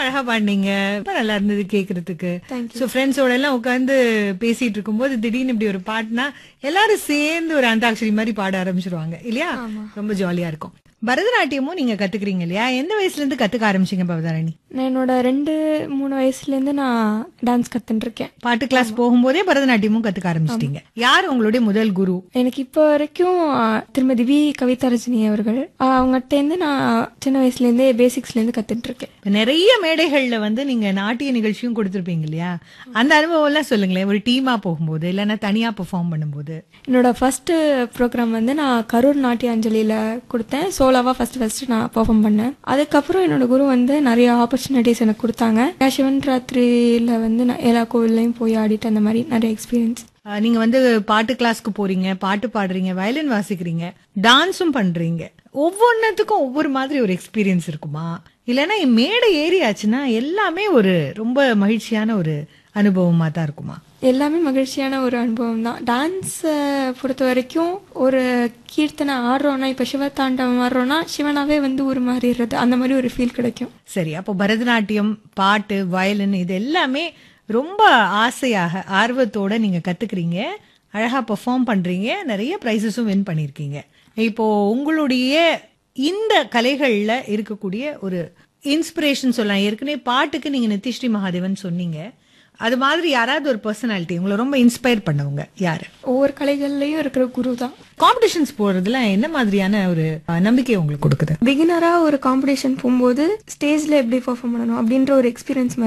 அழகா பாடினீங்க ரொம்ப நல்லா இருந்தது கேக்குறதுக்கு Thank சோ ஃப்ரெண்ட்ஸோட எல்லாம் உட்கார்ந்து பேசிட்டு இருக்கும்போது திடீர்னு இப்படி ஒரு பாட்டுனா எல்லாரும் சேர்ந்து ஒரு அந்தாட்சரி மாதிரி பாட ஆரம்பிச்சிருவாங்க இல்லையா ரொம்ப ஜாலியா இருக்கும் பரதநாட்டியமும் நீங்க கத்துக்கிறீங்க இல்லையா எந்த வயசுல இருந்து கத்துக்க ஆரம்பிச்சீங்க பவதாரணி நான் என்னோட ரெண்டு மூணு வயசுலேருந்து நான் டான்ஸ் கத்துட்டு இருக்கேன் பாட்டு கிளாஸ் போகும்போதே பரதநாட்டியமும் கத்துக்க ஆரம்பிச்சிட்டீங்க யார் உங்களுடைய முதல் குரு எனக்கு இப்போ வரைக்கும் ஆ, திருமதி வி கவிதாரஜினி அவர்கள் ஆ, அவங்ககிட்டேருந்து நான் சின்ன வயசுலேருந்தே பேசிக்ஸ்லேருந்து கத்துட்டு இருக்கேன் இப்ப நிறைய மேடைகள்ல வந்து நீங்க நாட்டிய நிகழ்ச்சியும் கொடுத்திருப்பீங்க இல்லையா அந்த அனுபவம் எல்லாம் சொல்லுங்களேன் ஒரு டீமா போகும்போது இல்லைன்னா தனியா பெர்ஃபார்ம் பண்ணும்போது என்னோட ஃபர்ஸ்ட் ப்ரோக்ராம் வந்து நான் கரூர் நாட்டிய அஞ்சலியில் கொடுத்தேன் சோலோவாக ஃபர்ஸ்ட் ஃபர்ஸ்ட் நான் பெர்ஃபார்ம் பண்ணேன் அதுக்கப்புறம் என்னோட குரு வந்து நிறைய ஆப்பர்ச்சுனிட்டிஸ் எனக்கு கொடுத்தாங்க நான் சிவன் ராத்திரியில் வந்து நான் எல்லா கோவில்லையும் போய் ஆடிட்டு அந்த மாதிரி நிறைய எக்ஸ்பீரியன்ஸ் அஹ் நீங்க வந்து பாட்டு கிளாஸ்க்கு போறீங்க பாட்டு பாடுறீங்க வயலின் வாசிக்கிறீங்க டான்ஸும் பண்றீங்க ஒவ்வொன்னத்துக்கும் ஒவ்வொரு மாதிரி ஒரு எக்ஸ்பீரியன்ஸ் இருக்குமா இல்லைன்னா மேடை ஏறியாச்சுன்னா எல்லாமே ஒரு ரொம்ப மகிழ்ச்சியான ஒரு அனுபவமா தான் இருக்குமா எல்லாமே மகிழ்ச்சியான ஒரு அனுபவம் தான் டான்ஸை பொறுத்த வரைக்கும் ஒரு கீர்த்தனை ஆடுறோன்னா இப்போ சிவதாண்டவம் ஆடுறோன்னா சிவனாவே வந்து ஒரு மாறிடுறது அந்த மாதிரி ஒரு ஃபீல் கிடைக்கும் சரி அப்போ பரதநாட்டியம் பாட்டு வயலின் இது எல்லாமே ரொம்ப ஆசையாக ஆர்வத்தோட நீங்க கத்துக்கிறீங்க அழகா பெர்ஃபார்ம் பண்றீங்க நிறைய ப்ரைஸஸும் வின் பண்ணிருக்கீங்க இப்போ உங்களுடைய இந்த கலைகள்ல இருக்கக்கூடிய ஒரு இன்ஸ்பிரேஷன் சொல்லலாம் ஏற்கனவே பாட்டுக்கு நீங்க நிதிஸ்ரீ மகாதேவன் சொன்னீங்க அது மாதிரி யாராவது ஒரு பர்சனாலிட்டி உங்களை ரொம்ப இன்ஸ்பயர் பண்ணவங்க யாரு ஒவ்வொரு கலைகள்லையும் இருக்கிற குரு தான் காம்படிஷன்ஸ் போறதுல என்ன மாதிரியான ஒரு அஹ், நம்பிக்கை உங்களுக்கு கொடுக்குது பிகினராக ஒரு காம்படிஷன் போகும்போது ஸ்டேஜில் எப்படி பெர்ஃபார்ம் பண்ணணும் அப்படின்ற ஒரு எக்ஸ்பீரியன்ஸ்